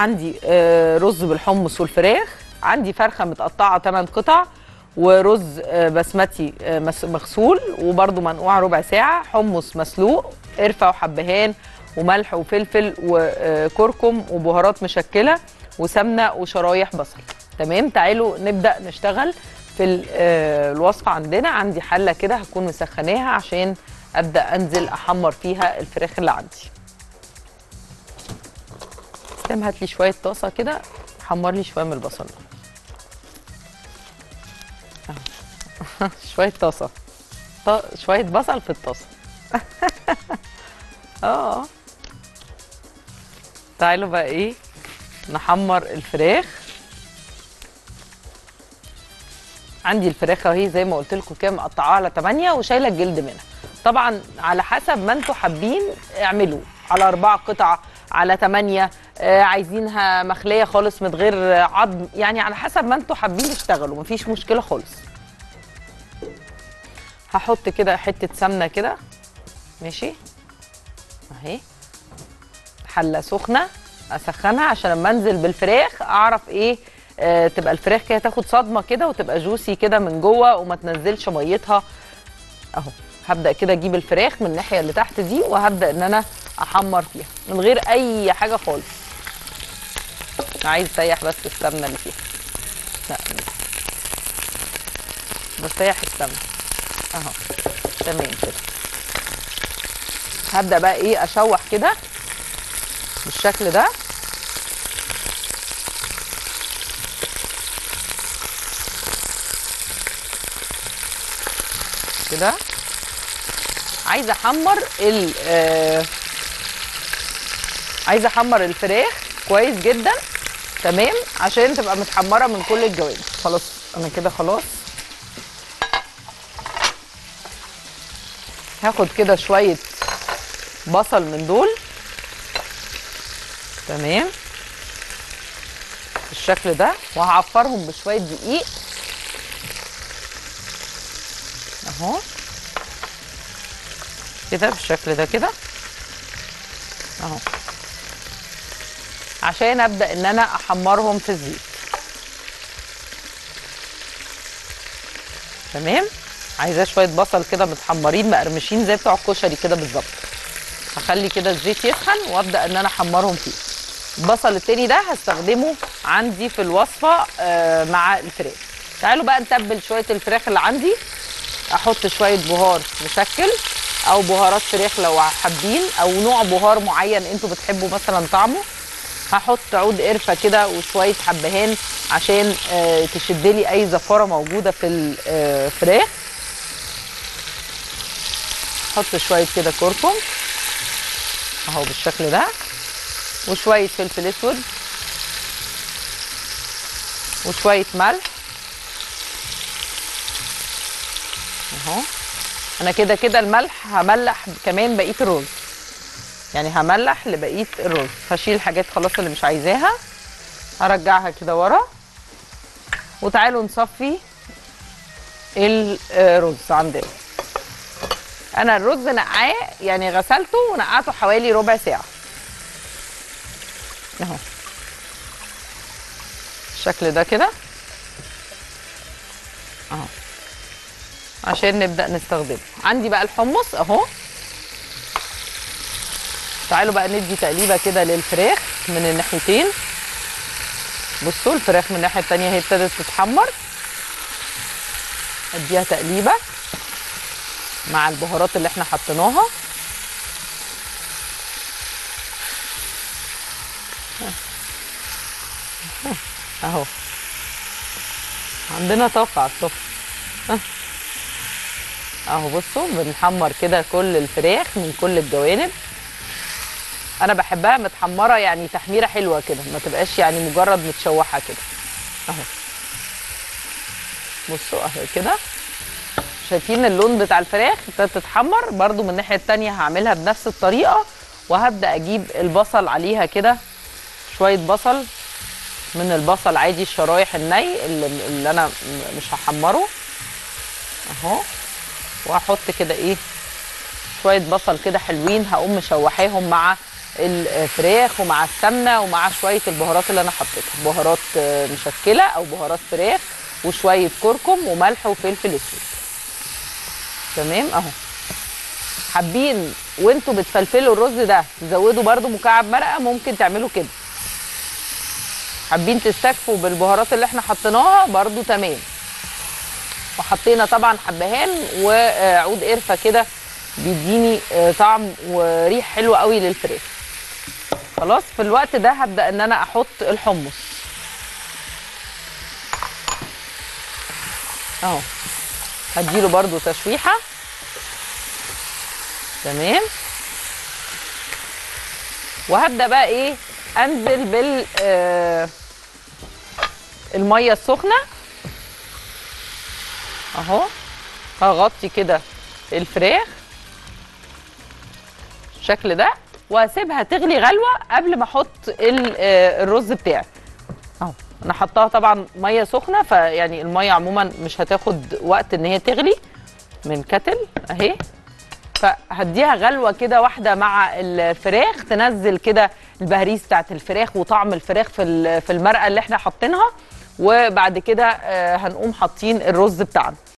عندي آه، رز بالحمص والفراخ عندي فرخه متقطعه 8 قطع ورز آه، بسمتي آه، مس- مغسول وبرده منقوع ربع ساعه حمص مسلوق قرفه وحبهان وملح وفلفل وكركم وبهارات مشكله وسمنه وشرايح بصل تمام تعالوا نبدا نشتغل في ال- آه، الوصفه عندنا عندي حله كده هكون مسخناها عشان ابدا انزل احمر فيها الفراخ اللي عندي اسلام هات لي شويه طاسه كده حمر لي شويه من البصل أهو. شويه طاسه ط- شويه بصل في الطاسه اه تعالوا بقى ايه نحمر الفراخ عندي الفراخ اهي زي ما قلت لكم كده مقطعاها على 8 وشايله الجلد منها طبعا على حسب ما انتوا حابين اعملوا على اربع قطع على 8 آه عايزينها مخليه خالص من غير عظم يعني على حسب ما انتوا حابين اشتغلوا مفيش مشكله خالص هحط كده حته سمنه كده ماشي اهي حله سخنه اسخنها عشان لما انزل بالفراخ اعرف ايه آه تبقى الفراخ كده تاخد صدمه كده وتبقى جوسي كده من جوه وما تنزلش ميتها اهو هبدا كده اجيب الفراخ من الناحيه اللي تحت دي وهبدا ان انا احمر فيها من غير اي حاجه خالص عايز اسيح بس السمنه اللي فيها لا بسيح السمنه اهو تمام كده هبدا بقى ايه اشوح كده بالشكل ده كده عايزه احمر ال آه، عايزه احمر الفراخ كويس جدا تمام عشان تبقى متحمره من كل الجوانب خلاص انا كده خلاص هاخد كده شويه بصل من دول تمام بالشكل ده وهعفرهم بشويه دقيق اهو كده بالشكل ده كده اهو عشان ابدا ان انا احمرهم في الزيت تمام عايزاه شويه بصل كده متحمرين مقرمشين زي بتوع الكشري كده بالظبط هخلي كده الزيت يسخن وابدا ان انا احمرهم فيه البصل التاني ده هستخدمه عندي في الوصفه آه، مع الفراخ تعالوا بقى نتبل شويه الفراخ اللي عندي احط شويه بهار مشكل او بهارات فراخ لو حابين او نوع بهار معين انتوا بتحبوا مثلا طعمه هحط عود قرفه كده وشويه حبهان عشان آه، تشد لي اي زفاره موجوده في الفراخ احط شويه كده كركم اهو بالشكل ده وشويه فلفل اسود وشويه ملح اهو انا كده كده الملح هملح كمان بقيه الرز يعني هملح لبقيه الرز هشيل الحاجات خلاص اللي مش عايزاها هرجعها كده ورا وتعالوا نصفي الرز عندنا انا الرز نقعاه يعني غسلته ونقعته حوالي ربع ساعه اهو الشكل ده كده اهو عشان نبدا نستخدمه عندي بقى الحمص اهو تعالوا بقى ندي تقليبه كده للفراخ من الناحيتين بصوا الفراخ من الناحيه التانية هي ابتدت تتحمر اديها تقليبه مع البهارات اللي احنا حطيناها اهو عندنا طاقه على السفره اهو بصوا بنحمر كده كل الفراخ من كل الجوانب انا بحبها متحمره يعني تحميره حلوه كده ما تبقاش يعني مجرد متشوحه كده اهو بصوا اهو كده شايفين اللون بتاع الفراخ ابتدت تتحمر برضو من الناحيه التانية هعملها بنفس الطريقه وهبدا اجيب البصل عليها كده شويه بصل من البصل عادي الشرايح الني اللي, اللي انا م- مش هحمره اهو وهحط كده ايه شويه بصل كده حلوين هقوم مشوحاهم مع الفراخ ومع السمنه ومع شويه البهارات اللي انا حطيتها بهارات آه، مشكله او بهارات فراخ وشويه كركم وملح وفلفل اسود تمام اهو حابين وانتوا بتفلفلوا الرز ده تزودوا برده مكعب مرقه ممكن تعملوا كده حابين تستكفوا بالبهارات اللي احنا حطيناها برده تمام وحطينا طبعا حبهان وعود قرفه كده بيديني آه، طعم وريح حلو قوي للفراخ خلاص في الوقت ده هبدا ان انا احط الحمص اهو هديله برده تشويحه تمام وهبدا بقى ايه انزل بال آه الميه السخنه اهو هغطي كده الفراخ بالشكل ده واسيبها تغلي غلوه قبل ما احط ال- آه، الرز بتاعي اهو انا حطاها طبعا ميه سخنه فيعني الميه عموما مش هتاخد وقت ان هي تغلي من كتل اهي فهديها غلوه كده واحده مع الفراخ تنزل كده البهريز بتاعت الفراخ وطعم الفراخ في ال- في المرقه اللي احنا حاطينها وبعد كده آه، هنقوم حاطين الرز بتاعنا